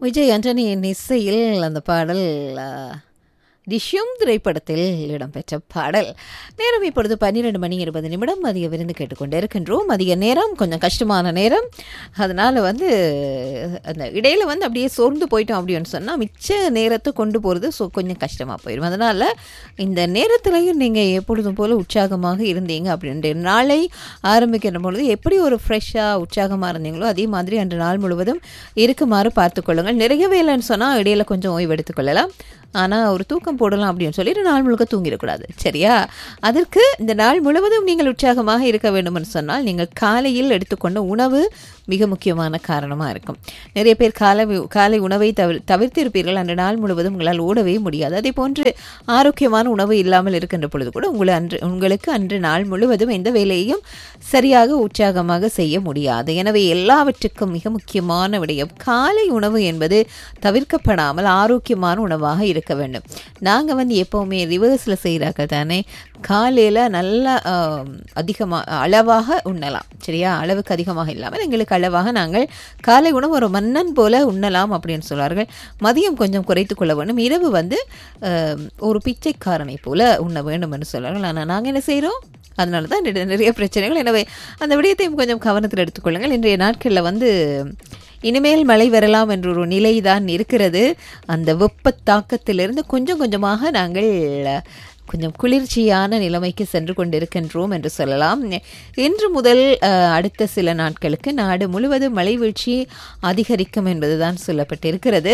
விஜய் ஆண்டனியின் இசையில் அந்த பாடல் ஆ, டிஷ்யூம் திரைப்படத்தில் இடம்பெற்ற பாடல் நேரம் இப்பொழுது பன்னிரெண்டு மணி இருபது நிமிடம் மதிய விருந்து கேட்டுக்கொண்டு இருக்கின்றோம் மதிய நேரம் கொஞ்சம் கஷ்டமான நேரம் அதனால் வந்து அந்த இடையில வந்து அப்படியே சோர்ந்து போயிட்டோம் அப்படின்னு சொன்னால் மிச்ச நேரத்தை கொண்டு போகிறது ஸோ கொஞ்சம் கஷ்டமாக போயிடும் அதனால் இந்த நேரத்திலையும் நீங்கள் எப்பொழுதும் போல் உற்சாகமாக இருந்தீங்க அப்படின்ற நாளை ஆரம்பிக்கிற பொழுது எப்படி ஒரு ஃப்ரெஷ்ஷாக உற்சாகமாக இருந்தீங்களோ அதே மாதிரி அன்று நாள் முழுவதும் இருக்குமாறு பார்த்துக்கொள்ளுங்கள் நிறைய வேலைன்னு சொன்னால் இடையில கொஞ்சம் ஓய்வு எடுத்துக்கொள்ளலாம் ஆனால் ஒரு தூக்கம் போடலாம் அப்படின்னு சொல்லிட்டு நாள் முழுக்க தூங்கிடக்கூடாது சரியா அதற்கு இந்த நாள் முழுவதும் நீங்கள் உற்சாகமாக இருக்க வேண்டும்னு சொன்னால் நீங்கள் காலையில் எடுத்துக்கொண்ட உணவு மிக முக்கியமான காரணமாக இருக்கும் நிறைய பேர் காலை காலை உணவை தவிர தவிர்த்திருப்பீர்கள் அன்று நாள் முழுவதும் உங்களால் ஓடவே முடியாது அதே போன்று ஆரோக்கியமான உணவு இல்லாமல் இருக்கின்ற பொழுது கூட உங்களை அன்று உங்களுக்கு அன்று நாள் முழுவதும் எந்த வேலையையும் சரியாக உற்சாகமாக செய்ய முடியாது எனவே எல்லாவற்றுக்கும் மிக முக்கியமான விடயம் காலை உணவு என்பது தவிர்க்கப்படாமல் ஆரோக்கியமான உணவாக இருக்க வேண்டும் நாங்கள் வந்து எப்போவுமே ரிவர்ஸில் செய்கிறாங்க தானே காலையில் நல்லா அதிகமாக அளவாக உண்ணலாம் சரியா அளவுக்கு அதிகமாக இல்லாமல் எங்களுக்கு அளவாக நாங்கள் காலை உணவு ஒரு மன்னன் போல உண்ணலாம் அப்படின்னு சொல்வார்கள் மதியம் கொஞ்சம் குறைத்து கொள்ள வேண்டும் இரவு வந்து ஆஹ், ஒரு பிச்சைக்காரனை போல உண்ண வேண்டும் என்று சொல்வார்கள் ஆனால் நாங்கள் என்ன செய்கிறோம் அதனால தான் நிறைய- நிறைய பிரச்சனைகள் எனவே அந்த விடயத்தையும் கொஞ்சம் கவனத்தில் எடுத்துக்கொள்ளுங்கள் இன்றைய நாட்களில் வந்து இனிமேல் மழை வரலாம் என்ற ஒரு நிலை தான் இருக்கிறது அந்த வெப்ப தாக்கத்திலிருந்து கொஞ்சம் கொஞ்சமாக நாங்கள் கொஞ்சம் குளிர்ச்சியான நிலைமைக்கு சென்று கொண்டிருக்கின்றோம் என்று சொல்லலாம் இன்று முதல் அஹ், அடுத்த சில நாட்களுக்கு நாடு முழுவதும் மழை வீழ்ச்சி அதிகரிக்கும் என்பதுதான் சொல்லப்பட்டிருக்கிறது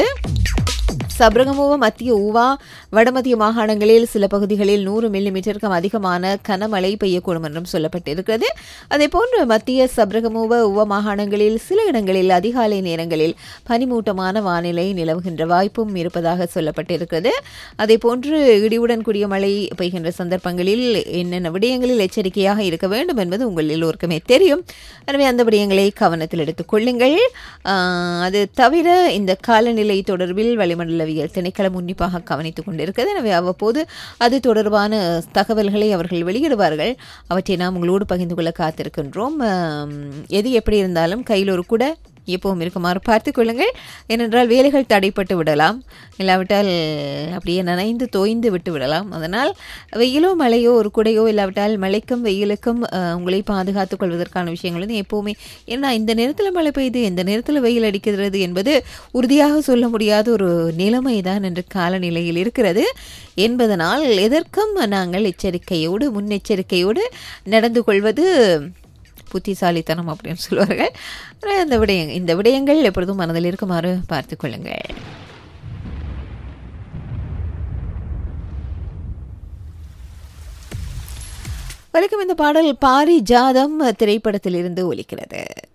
சபரகமுவ மத்திய ஊவா வடமத்திய மாகாணங்களில் சில பகுதிகளில் நூறு மில்லிமீட்டருக்கும் அதிகமான கனமழை பெய்யக்கூடும் என்றும் சொல்லப்பட்டிருக்கிறது அதே போன்று மத்திய சபரகமுவ உவ மாகாணங்களில் சில இடங்களில் அதிகாலை நேரங்களில் பனிமூட்டமான வானிலை நிலவுகின்ற வாய்ப்பும் இருப்பதாக சொல்லப்பட்டிருக்கிறது அதே போன்று இடியுடன் கூடிய மழை பெய்கின்ற சந்தர்ப்பங்களில் என்னென்ன விடயங்களில் எச்சரிக்கையாக இருக்க வேண்டும் என்பது உங்கள் எல்லோருக்குமே தெரியும் எனவே அந்த விடயங்களை கவனத்தில் எடுத்துக் கொள்ளுங்கள் ஆஹ், அது தவிர இந்த காலநிலை தொடர்பில் வளிமண்டலவியல் திணைக்களம் உன்னிப்பாக கவனித்துக் கொண்டிருக்கிறது எனவே அவ்வப்போது அது தொடர்பான தகவல்களை அவர்கள் வெளியிடுவார்கள் அவற்றை நாம் உங்களோடு பகிர்ந்து கொள்ள காத்திருக்கின்றோம் ஆம், எது எப்படி இருந்தாலும் கையில் ஒரு கூட எப்பவும் இருக்குமாறு பார்த்துக் கொள்ளுங்கள் ஏனென்றால் வேலைகள் தடைப்பட்டு விடலாம் இல்லாவிட்டால் அப்படியே நனைந்து தோய்ந்து விட்டு விடலாம் அதனால் வெயிலோ மழையோ ஒரு குடையோ இல்லாவிட்டால் மழைக்கும் வெயிலுக்கும் அஹ், உங்களை பாதுகாத்துக் கொள்வதற்கான விஷயங்கள் வந்து எப்போவுமே ஏன்னா இந்த நேரத்தில் மழை பெய்யுது இந்த நேரத்தில் வெயில் அடிக்கிறது என்பது உறுதியாக சொல்ல முடியாத ஒரு நிலைமை தான் என்று காலநிலையில் இருக்கிறது என்பதனால் எதற்கும் நாங்கள் எச்சரிக்கையோடு முன்னெச்சரிக்கையோடு நடந்து கொள்வது புத்திசாலித்தனம் அப்படின்னு சொல்லுவார்கள் ஆனால் இந்த விடயங்கள் இந்த விடயங்கள் எப்பொழுதும் மனதில் இருக்குமாறு பார்த்துக் கொள்ளுங்கள் வணக்கம் இந்த பாடல் பாரி ஜாதம் திரைப்படத்திலிருந்து ஒலிக்கிறது